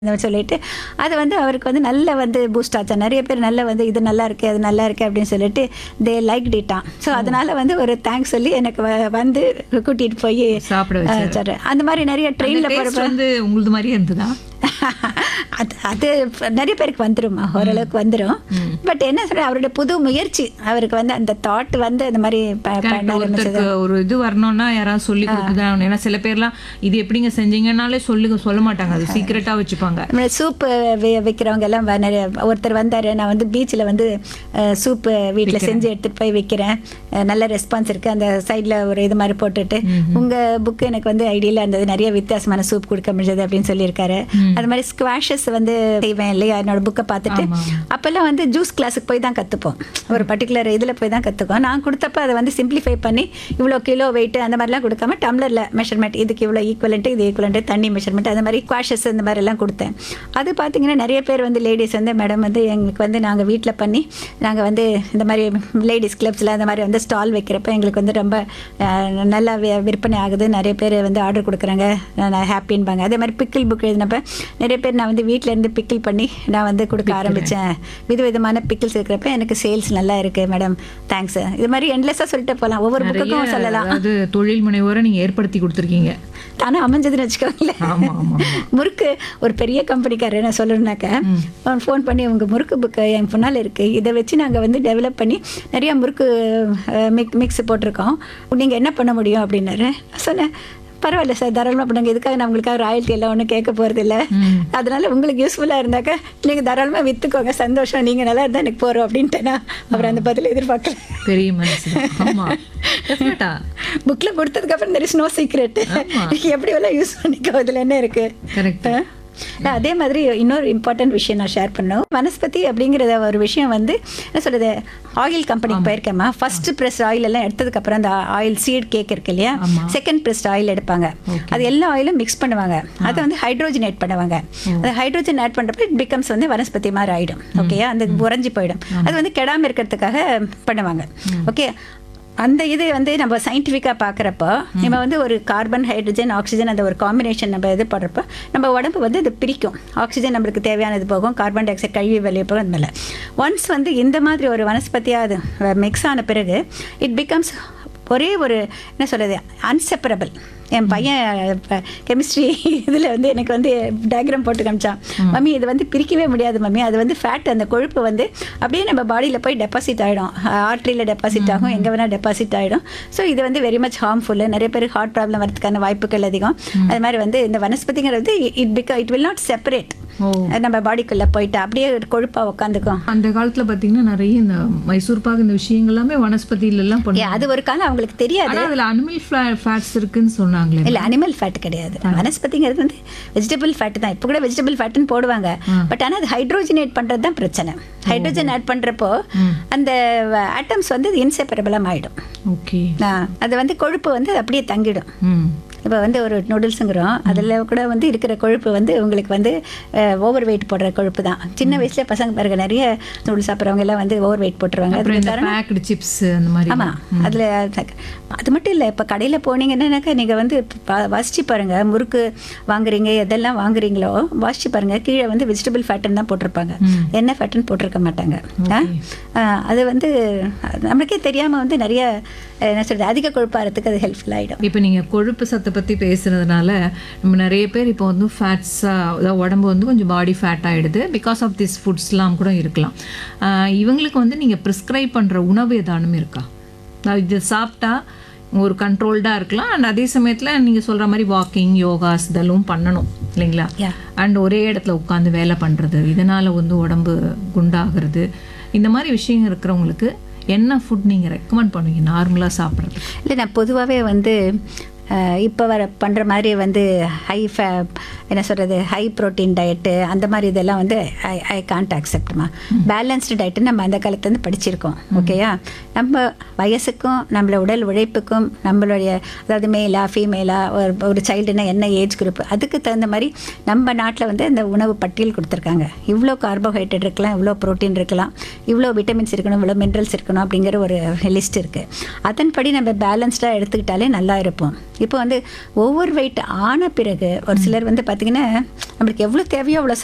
இந்த மாதிரி சொல்லிட்டு அது வந்து அவருக்கு வந்து நல்ல வந்து பூஸ்ட் ஆச்சா நிறைய பேர் நல்ல வந்து இது நல்லா இருக்கு அது நல்லா இருக்கு அப்படின்னு சொல்லிட்டு தே லைக் டிட்டான் ஸோ அதனால வந்து ஒரு தேங்க்ஸ் சொல்லி எனக்கு வ- வந்து கூட்டிட்டு போய் சாப்பிட வச்சாரு. சரி அந்த மாதிரி நிறைய ட்ரெயினில் அந்த taste வந்து உங்களுது மாதிரியே இருந்ததா அது அது நிறைய பேருக்கு வந்துருமா ஓரளவுக்கு வந்துடும் பட் என்ன சொல்ற அவருடைய புது முயற்சி அவருக்கு வந்து அந்த தாட் வந்து அந்த மாதிரி ப- பண்ண Correct. ஆரம்பிச்சது ஒருத்தருக்கு ஒரு இது வரணும்னா யாராவது சொல்லி கொடுத்துதான் ஆகணும். ஏன்னா சில பேர்லாம் இது எப்படிங்க செஞ்சீங்கன்னாலே சொல்லுங்க சொல்ல மாட்டாங்க அது சீக்கிரட்டா வச்சுப்பாங்க சூப்பு வைக்கிறவங்க எல்லாம் வ- நிறைய ஒருத்தர் வந்தார் நான் வந்து பீச்சில் வந்து சூப்பு வீட்டில் செஞ்சு எடுத்துகிட்டு போய் விற்கிறேன் நல்ல ரெஸ்பான்ஸ் இருக்குது அந்த சைடில் ஒரு இது மாதிரி போட்டுட்டு உங்கள் புக்கு எனக்கு வந்து ஐடியில் இருந்தது நிறைய வித்தியாசமான சூப் கொடுக்க முடிஞ்சது அப்படின்னு சொல்லியிருக்காரு அது மாதிரி ஸ்குவாஷஸ் வந்து செய்வேன் இல்லையா என்னோட புக்கை பார்த்துட்டு ஆமா. அப்போல்லாம் வந்து ஜூஸ் கிளாஸுக்கு போய் தான் கற்றுப்போம் ஒரு பர்டிகுலர் இதில் போய் தான் கற்றுக்கோம் நான் கொடுத்தப்ப அதை வந்து சிம்பிளிஃபை பண்ணி இவ்வளோ கிலோ வெயிட் அந்த மாதிரிலாம் கொடுக்காம டம்ளரில் மெஷர்மெண்ட் இதுக்கு இவ்வளோ ஈக்குவலண்ட்டு இது ஈக்குவலண்ட்டு தண்ணி மெஷர்மெண்ட் அந்த மாதிரி குவாஷஸ் இந்த மாதிரி எல்லாம் கொடுத்தேன் அது பார்த்தீங்கன்னா நிறைய பேர் வந்து லேடிஸ் வந்து மேடம் வந்து எங்களுக்கு வந்து நாங்கள் வீட்டில் பண்ணி நாங்கள் வந்து இந்த மாதிரி லேடிஸ் கிளப்ஸில் அந்த மாதிரி வந்து ஸ்டால் வைக்கிறப்ப எங்களுக்கு வந்து ரொம்ப அஹ், நல்லா வி- விற்பனை ஆகுது நிறைய பேர் வந்து ஆர்டர் கொடுக்குறாங்க நான் ஹாப்பின்பாங்க அதே மாதிரி பிக்கிள் புக் எழுதினப்ப நிறைய பேர் நான் வந்து வீட்டில் இருந்து பிக்கிள் பண்ணி நான் வந்து கொடுக்க ஆரம்பித்தேன் விதவிதமான பிக்கிள்ஸ் இருக்கிறப்ப எனக்கு சேல்ஸ் நல்லா இருக்கு மேடம் தேங்க்ஸ் இது மாதிரி எண்ட்லெஸ்ஸாக சொல்லிட்டு போகலாம் ஒவ்வொரு நிறைய புக்குக்கும் சொல்லலாம் அதாவது தொழில் முனைவோரை நீங்க ஏற்படுத்தி கொடுத்துருக்கீங்க தானே அமைஞ்சதுன்னு வச்சுக்கோங்களேன் ஆமா ஆமா ஆமா. முறுக்கு ஒரு பெரிய கம்பெனிக்காரர் நான் சொல்லணுனாக்க அவன் ஃபோன் பண்ணி உங்கள் முறுக்கு புக்கு என் முன்னால் இருக்குது இதை வச்சு நாங்கள் வந்து டெவலப் பண்ணி நிறைய முறுக்கு மிக் மிக்ஸ் போட்டிருக்கோம் நீங்கள் என்ன பண்ண முடியும் அப்படின்னாரு நான் சொன்னேன் பரவாயில்ல சார் தாராளமாக பண்ணுங்க இதுக்காக நான் உங்களுக்காக ராயல்ட்டி எல்லாம் ஒன்றும் கேட்க போகிறது இல்லை அதனால உங்களுக்கு யூஸ்ஃபுல்லாக இருந்தாக்க நீங்கள் தாராளமாக விற்றுக்கோங்க சந்தோஷம் நீங்கள் நல்லா இருந்தால் எனக்கு போகிறோம் அப்படின்ட்டேனா அவர் அந்த பதில் எதிர்பார்க்கல பெரிய மனசு ஆமா Definite-ஆ. புக்கில் கொடுத்ததுக்கப்புறம் தெர் இஸ் நோ சீக்ரெட் எப்படி எல்லாம் யூஸ் பண்ணிக்கோ இதில் என்ன இருக்குது Correct. நான் அதே மாதிரி இன்னொரு இம்பார்ட்டன்ட் விஷயம் நான் ஷேர் பண்ணோம் வனஸ்பதி அப்படிங்கிறத ஒரு விஷயம் வந்து என்ன சொல்றது ஆயில் கம்பெனிக்கு போயிருக்கேம்மா ஃபர்ஸ்ட் ப்ரெஸ் ஆயில் எல்லாம் எடுத்ததுக்கு அப்புறம் அந்த ஆயில் சீட் கேக் இருக்கு இல்லையா ஆமா. செகண்ட் ப்ரெஸ்ட் ஆயில் எடுப்பாங்க அது எல்லா ஆயிலும் மிக்ஸ் பண்ணுவாங்க அதை வந்து ஹைட்ரோஜனேட் பண்ணுவாங்க அது ஹைட்ரோஜன் ஆட் பண்றப்ப இட் பிகம்ஸ் வந்து வனஸ்பதி மாதிரி ஆயிடும் ஓகேயா அந்த உறைஞ்சி போயிடும் அது வந்து கெடாம இருக்கிறதுக்காக பண்ணுவாங்க ஓகே அந்த இது வந்து நம்ம சயின்டிஃபிக்காக பார்க்குறப்போ நம்ம வந்து ஒரு கார்பன் ஹைட்ரஜன் ஆக்சிஜன் அந்த ஒரு காம்பினேஷன் நம்ம இது பண்ணுறப்போ நம்ம உடம்பு வந்து அது பிரிக்கும் ஆக்சிஜன் நம்மளுக்கு தேவையானது போகும் கார்பன் டை ஆக்சைடு கழுவி வெளியே போகும் அந்த மாதிரி ஒன்ஸ் வந்து இந்த மாதிரி ஒரு வனஸ்பதியாக அது மிக்ஸ் ஆன பிறகு இட் பிகம்ஸ் ஒரே ஒரு என்ன சொல்கிறது அன்செப்பரபிள் என் பையன் கெமிஸ்ட்ரி இதில் வந்து எனக்கு வந்து டயக்ராம் போட்டு காமிச்சான் மம்மி இது வந்து பிரிக்கவே முடியாது மம்மி அது வந்து ஃபேட் அந்த கொழுப்பு வந்து அப்படியே நம்ம பாடியில் போய் டெபாசிட் ஆகிடும் ஆர்ட்ரியில் டெபாசிட் ஆகும் எங்கே வேணால் டெபாசிட் ஆகிடும் ஸோ இது வந்து வெரி மச் ஹார்ம்ஃபுல்லு நிறைய பேருக்கு ஹார்ட் ப்ராப்ளம் வரதுக்கான வாய்ப்புகள் அதிகம் அது மாதிரி வந்து இந்த வனஸ்பதிங்கிறது இட் பிக இட் வில் நாட் செப்பரேட் ஓ நம்ம பாடிக்குள்ளே போயிட்டு அப்படியே கொழுப்பாக உட்காந்துக்கும் அந்த காலத்துல பாத்தீங்கன்னா நிறைய இந்த மைசூர் பாக்கு இந்த விஷயங்கள் எல்லாமே வனஸ்பதியில எல்லாம் ஏ, பண்ணுவாங்க அது ஒரு காலம் அவங்களுக்கு தெரியாது ஆனா அதுல அனிமல் ஃபேட்ஸ் இருக்குன்னு சொன்னாங்களே இல்ல அனிமல் ஃபேட் கிடையாது வனஸ்பதிங்கிறது வந்து வெஜிடபிள் ஃபேட் தான் இப்போ கூட வெஜிடபிள் ஃபேட்னு போடுவாங்க பட் ஆனா அது ஹைட்ரோஜனேட் பண்றது தான் பிரச்சனை ஹைட்ரோஜன் ஆட் பண்றப்போ அந்த ஆட்டம்ஸ் வந்து இன்செப்பரபிளாக ஆயிடும் ஓகே ஆ, அது வந்து கொழுப்பு வந்து அப்படியே தங்கிடும் ம் இப்போ வந்து ஒரு நூடுல்ஸுங்கிறோம் அதில் கூட வந்து இருக்கிற கொழுப்பு வந்து உங்களுக்கு வந்து ஓவர் வெயிட் போடுற கொழுப்பு தான் சின்ன வயசுல பசங்க பாருங்க நிறைய நூடுல்ஸ் சாப்பிட்றவங்க எல்லாம் வந்து ஓவர் வெயிட் போட்டுருவாங்க அப்புறம் அதுக்கு இந்த காரணம் பேக்டு சிப்ஸ் அந்த மாதிரி ஆமா அதுல அது மட்டும் இல்லை இப்போ கடையில் போனீங்கன்னாக்கா நீங்க வந்து பா- வாசிச்சு பாருங்க முறுக்கு வாங்குறீங்க எதெல்லாம் வாங்குறீங்களோ வாசிச்சு பாருங்க கீழே வந்து வெஜிடபிள் ஃபேட்டுன்னு தான் போட்டிருப்பாங்க என்ன ஃபேட்டுன்னு போட்டிருக்க மாட்டாங்க ஆ? ஆ, அது வந்து நம்மளுக்கே தெரியாம வந்து நிறைய என்ன சொல்றது அதிக கொழுப்பாகிறதுக்கு அது ஹெல்ப்ஃபுல் ஆயிடும் இப்போ நீங்கள் கொழுப்பு சத்தை பற்றி பேசுனதுனால நம்ம நிறைய பேர் இப்போ வந்து ஃபேட்ஸாக அதாவது உடம்பு வந்து கொஞ்சம் பாடி ஃபேட் ஆகிடுது பிகாஸ் ஆஃப் திஸ் ஃபுட்ஸ்லாம் கூட இருக்கலாம் ஆஹ் இவங்களுக்கு வந்து நீங்கள் ப்ரிஸ்கிரைப் பண்ணுற உணவு ஏதானும் இருக்கா அதாவது இது சாப்பிட்டா ஒரு கண்ட்ரோல்டாக இருக்கலாம் அண்ட் அதே சமயத்தில் நீங்கள் சொல்கிற மாதிரி வாக்கிங் யோகாஸ் இதெல்லாம் பண்ணணும் இல்லைங்களா Yeah. அண்ட் ஒரே இடத்துல உட்காந்து வேலை பண்ணுறது இதனால் வந்து உடம்பு குண்டாகிறது இந்த மாதிரி விஷயம் இருக்கிறவங்களுக்கு என்ன ஃபுட் நீங்கள் ரெக்கமெண்ட் பண்ணுவீங்க நார்மலாக சாப்பிட்றது இல்லை நான் பொதுவாகவே வந்து இப்போ வர பண்ணுற மாதிரி வந்து ஹை ஃபே என்ன சொல்கிறது ஹை ப்ரோட்டீன் டயட்டு அந்த மாதிரி இதெல்லாம் வந்து ஐ ஐ கான்ட் அக்செப்ட்மா பேலன்ஸ்டு டயட்டு நம்ம அந்த காலத்துலேருந்து படிச்சிருக்கோம் ஓகேயா நம்ம வயசுக்கும் நம்மள உடல் உழைப்புக்கும் நம்மளுடைய அதாவது மேலா ஃபீமேலா ஒரு ஒரு சைல்டுனா என்ன ஏஜ் குரூப் அதுக்கு தகுந்த மாதிரி நம்ம நாட்டில் வந்து அந்த உணவு பட்டியல் கொடுத்துருக்காங்க இவ்வளோ கார்போஹைட்ரேட் இருக்கலாம் இவ்வளோ ப்ரோட்டீன் இருக்கலாம் இவ்வளோ விட்டமின்ஸ் இருக்கணும் இவ்வளோ மினரல்ஸ் இருக்கணும் அப்படிங்கிற ஒரு லிஸ்ட் இருக்குது அதன்படி நம்ம பேலன்ஸ்டாக எடுத்துக்கிட்டாலே நல்லா இருப்போம் இப்போ வந்து ஓவர் வெயிட் ஆன பிறகு ஒரு சிலர் வந்து பார்த்திங்கன்னா நம்மளுக்கு எவ்வளோ தேவையோ அவ்வளோ